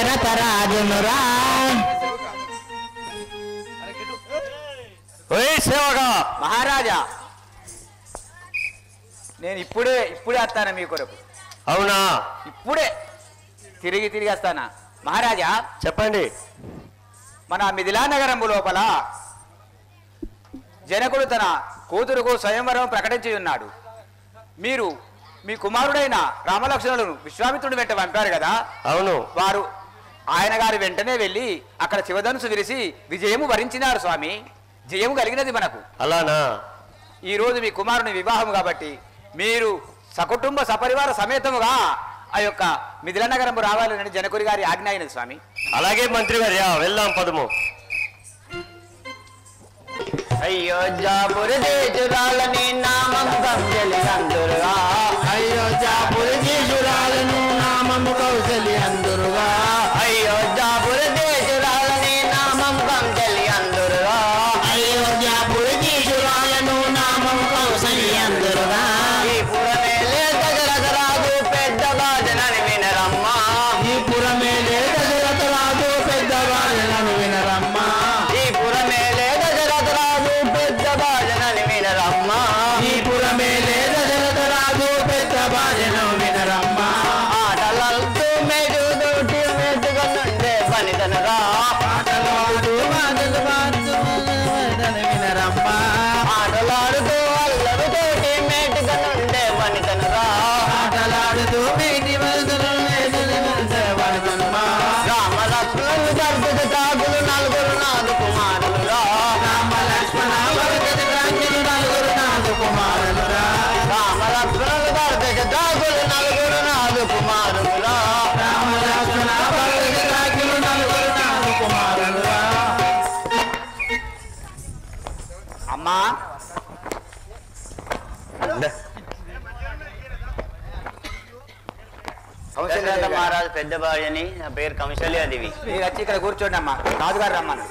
దశరథ రాజునురా ఓయ్ సేవగా మహారాజా నేను ఇప్పుడే ఇప్పుడే వస్తాను మీ కొరకు అవునా ఇప్పుడే తిరిగి తిరిగి వస్తానా మహారాజా చెప్పండి మన మిథిలా నగరము లోపల జనకుడు తన కూతురుకు స్వయంవరం ప్రకటించి ఉన్నాడు మీరు మీ కుమారుడైన రామలక్ష్మణులను విశ్వామిత్రుడు వెంట పంపారు కదా అవును వారు ఆయన గారి వెంటనే వెళ్ళి అక్కడ శివధనుసు విరిసి విజయము వరించినారు స్వామి జయము కలిగినది మనకు అలానా ఈ రోజు మీ కుమారుని వివాహం కాబట్టి మీరు సకుటుంబ సపరివార సమేతముగా ఆ యొక్క మిథిల నగరము రావాలని జనకుడి గారి ఆజ్ఞ అయినది స్వామి అలాగే మంత్రివర్య వెళ్దాం పదము అయోధ్యాపురి దేశురాలని నామం కంజలిందురుగా అయోధ్యాపురి తీసురాలను నామము కౌశల్యందురుగా అయోధ్యాపురి దేశురాలని నామం కంజలిందురుగా అయోధ్యాపురి తీసురాలను నామము కౌశల్యందురుగా ఈ పురమేలే దశరథ రాజు పెద్దగా జనని వినరమ్మా ఈ పురమేలే దశరథ రాజు పెద్దవాళ్ళను వినరమ్మా ఈ పురమేలే దశరథ రాజు పెద్దగా జనని వినరమ్మా ఈ పురమేలే దశరథ రాజు పెద్ద బాజను వినరమ్మా ఆటలతో మెరుగుదోటి మెట్టుకొనుండే పనితనరా పాటలాడు మాటలు పాడుతూ వినరమ్మా ఆటలాడుతూ అల్లరితోటి మేటుకొనుండే పనితనరా ఆటలాడుతూ మేటి వలసలు వలసమ్మా రామ లక్ష్మణులు గర్భిత తాగులు నలుగురు నాదు కుమారులురా రామ లక్ష్మణ వరకటి రాజ్యులు నలుగురు నాదు కుమారులురా రామ లక్ష్మణులు గర్భిత తాగులు నలుగురు నాదు కుమారులురా రామ లక్ష్మణ వరకటి రాజ్యులు నలుగురు నాదు కుమారులురా అమ్మా కౌశల్య మహారాజు పెద్ద భార్యని నా పేరు కౌశల్యాదేవి మీరు వచ్చి ఇక్కడ కూర్చోండి అమ్మా రాజుగారు రమ్మను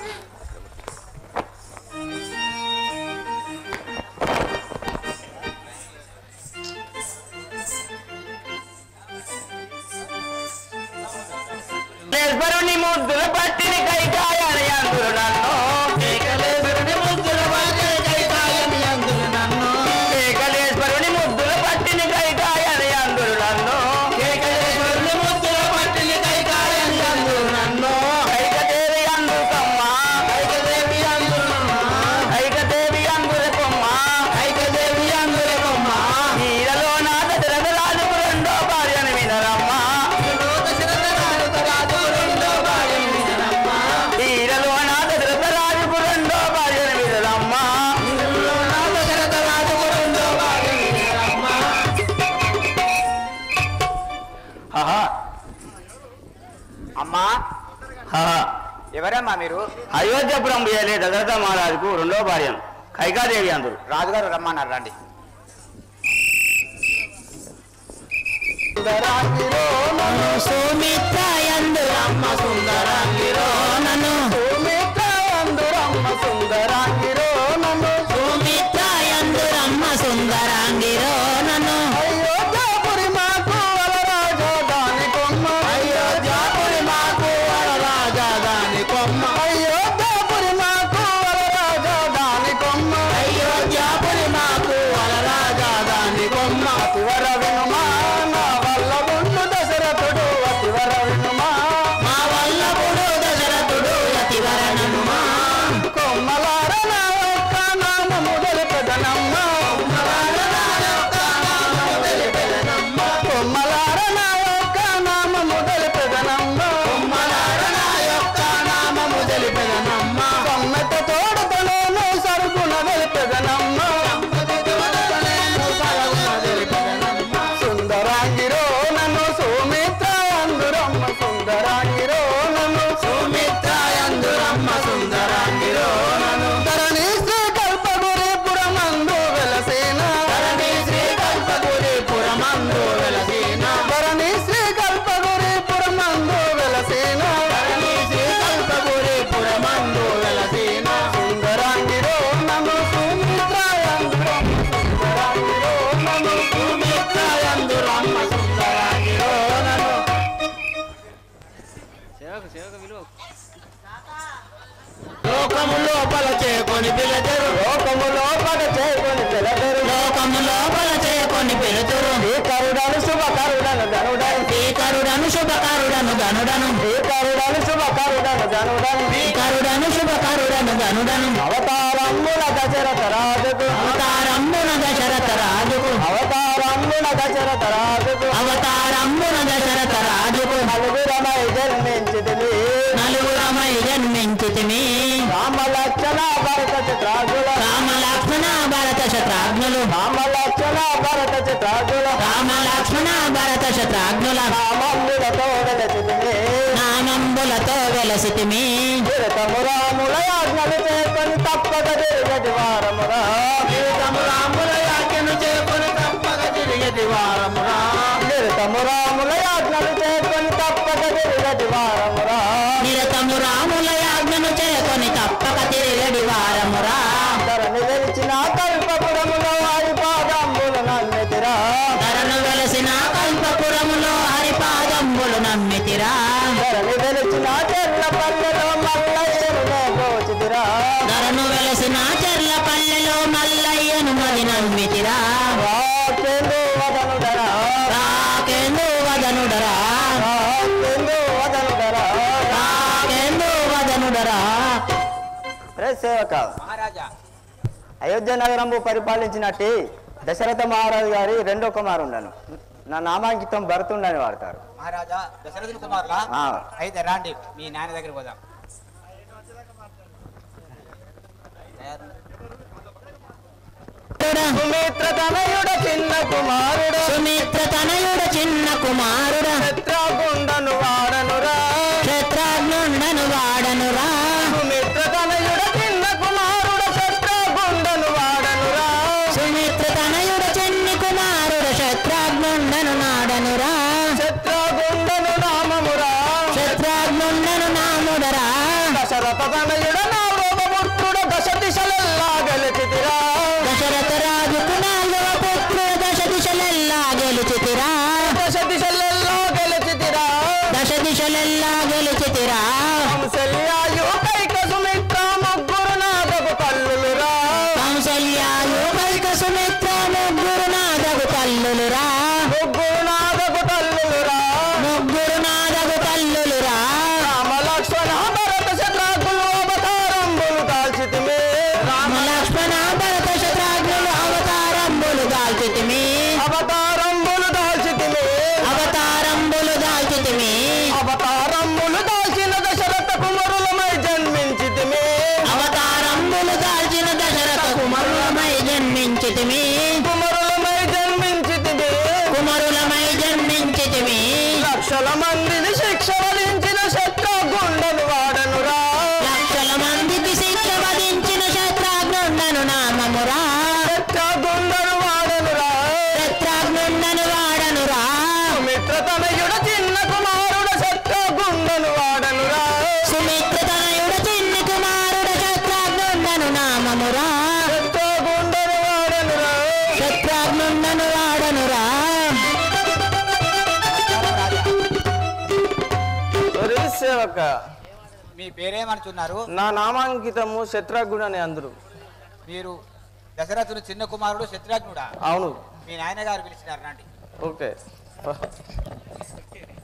ఈశ్వరుని ముద్దుల పట్టిని కైకాయని అందురు నన్ను ఏకలేశ్వరుని ముద్దుల బాజే కైకాయని అందురు నన్ను ఏకలేశ్వరుని ముద్దుల పట్టిని కైకాయని అందురు నన్ను ఏకలేశ్వరుని ముద్దుల పట్టిని కైకాయని అందురు నన్ను కైకదేవి అందుకమ్మా ఐకదేవి అందురునమ్మా కైకదేవి అందులకమ్మా ఐకదేవి అందులకమ్మా ఈరలో నా దశరథ రాజుకు రెండో భార్యను వినరమ్మా దశరథ రాజుకు రాజు రెండో భార్యను వినరమ్మా ఈరలో నా దశరథ రాజుకు రెండో భార్యను వినరమ్మా ఇందులో నా దశరథ రాజుకు రెండో భార్యను వినరమ్మా ఆహా. అమ్మా ఎవరమ్మా మీరు అయోధ్యపురం పోయలే దశరథ మహారాజుకు రెండో భార్య కైకాదేవి అందరు రాజుగారు రమ్మన్నారు రండి సుమిత్ర ఎందురమ్మ సుందరాంగిరో నన్ను సుమిత్ర ఎందురమ్మ సుందరాంగిరో నన్ను సుమిత్ర ఎందురమ్మ సుందరాంగిరో నన్ను అయోధ్యాపురి మాకు వరరాజా దాని కొమ్మ అయోధ్యాపురి మాకు వరరాజా దాని కొమ్మ అయోధ్యాపురి మాకు వరరాజా దాని కొమ్మ అయోధ్యాపురి మాకు వరరాజా దాని కొమ్మ అతివర వినుమా నా వల్ల ఉండు దశరథుడు అతివర వినుమా మా వల్ల పుడు దశరథుడు అతివర వినుమా కొమ్మలార నా యొక్క నామము తెలుపెదనమ్మ కొమ్మలార నా యొక్క నామము తెలుపెదనమ్మ కొమ్మలార నా యొక్క నామము తెలుపెదనమ్మ కొమ్మలార నా యొక్క నామము తెలుపెదనమ్మ కొమ్మత తోడుతలేను సరుగున తెలుపెదనమ్మ సరుగున తెలుపెదనమ్మ లోకము లోపల చేకొని పిలచరు లోకము లోపల చేకొని పిలచరు లోకము లోపల చేకొని పిలుతురు శ్రీకరుడను శుభకరుడను ధనుడను శ్రీకరుడను శుభకరుడను ధనుడను శ్రీకరుడను శుభకరుడను ధనుడను శ్రీకరుడను శుభకరుడను ధనుడను అవతారమ్మున దశరథ రాజుకు అవతారమ్మున దశరథ రాజుకు అవతారమ్మున దశరథ రాజుకు అవతారమ్మున దశరథ రాజుకు నలుగురమై జన్మించితిని నలుగురమై జన్మించితిని రామ లక్షణ భరత చిత్రాజుల రామ లక్ష్మణ భరత శత్రాఘ్నులు రామ లక్షణ భరత చిత్రాజుల రామ లక్ష్మణ భరత శత్రాఘ్నుల నామంబులతో వెలసితిమి నామంబులతో వెలసితిమి చిరతము రాముల యాజ్ఞలు చేకొని తప్పక తిరిగటి వారమురా చిరతము రాముల యాజ్ఞను చేకొని తప్పక తిరిగటి వారమురా చిరతము రాముల యాజ్ఞలు చేకొని తప్పక తిరిగటి వారమురా నిరతము రాముల యాజ్ఞను చేకొని తప్పక తిరిగడి వారమురా ధరణి వెలిచిన కల్పపురములో హరి పాదంబులు నమ్మితిరా ధరను వెలసిన కల్పపురములో హరి పాదంబులు నమ్మితిరా ధరణి వెలిచిన చెర్లపల్లెలో మల్లయ్యను గోచితిరా ధరను వెలసిన చెర్లపల్లెలో మల్లయ్యను మది నమ్మితిరా రాకేందు వదనుడరా రాకేందు వదనుడరా రాకేందు వదనుడరా రాకేందు వదనుడరా రే సేవక మహారాజా అయోధ్య నగరంబు పరిపాలించినట్టి దశరథ మహారాజు గారి రెండో కుమారుండను నా నామాంకితం భరతుండని వాడతారు మహారాజా దశరథుని కుమారులా ఆ. అయితే రాండి మీ నాన్న దగ్గర పోదాం సుమిత్ర తనయుడ చిన్న కుమారుడు సుమిత్ర తనయుడ చిన్న కుమారుడు శత్రుగుండను వాడనురా శత్రుఘ్నుండను వాడనురా సుమిత్ర తనయుడ చిన్న కుమారుడు శత్రుగుండను వాడనురా సుమిత్ర తనయుడ చిన్ని కుమారుడు శత్రుఘ్నుండను నాడనురా శత్రుగుండను నామమురా శత్రుఘ్నుండను నాముడరా దశరథ తనయుడ నాలుగవ పుత్రుడు దశ దిశలెల్లా గెలిచితిరా దశరథ రాజుకు నాలుగవ పుత్రుడు దశ దిశలెల్లా గెలిచితిరా దశ దిశలెల్లా గెలిచితిరా దశ దిశలెల్లా గెలిచితిరా కంసల్యాయు కైక సుమిత్ర ముగ్గురు నాదకు తల్లులురా కంసల్యాయు కైక సుమిత్ర ముగ్గురు నాదకు తల్లులురా ముగ్గురు నాదకు తల్లులురా ముగ్గురు నాదకు తల్లులురా రామ లక్ష్మణ భరత శత్రుఘ్నులు అవతారంబులు దాల్చితిమి రామ లక్ష్మణ భరత శత్రుఘ్నులు అవతారంబులు దాల్చితిమి అవతారంబులు దాల్చితిమి అవతారంబులు దాల్చితిమి అవతారంబులు దాల్చిన దశరథ కుమరులమై జన్మించితిమి అవతారంబులు దాల్చిన దశరథ కుమరులమై జన్మించితిమి కుమరులమై జన్మించితిమి కుమరులమై జన్మించితిమి లక్షల మందిని శిక్ష వధించిన శత్రుగుండను వాడనురా లక్షల మందికి శిక్ష వధించిన శత్రుఘ్నుండను నామమురా శత్రుగుండను వాడనురా శత్రుఘ్నుండను వాడనురా సుమిత్ర తనయుడ చిన్న కుమారుడు శత్రుగుండను వాడనురా సుమిత్ర తనయుడ చిన్న కుమారుడు శత్రుఘ్నుండను నామమురా శత్రుగుండను వాడనురా శత్రుఘ్నుండను వాడనురా సేవక మీ పేరేమనుచున్నారు నా నామాంకితము శత్రుఘ్నుడు అని అందరు మీరు దశరథుని చిన్న కుమారుడు శత్రుఘ్నుడా అవును మీ నాయనగారు పిలిచినారు రండి ఓకే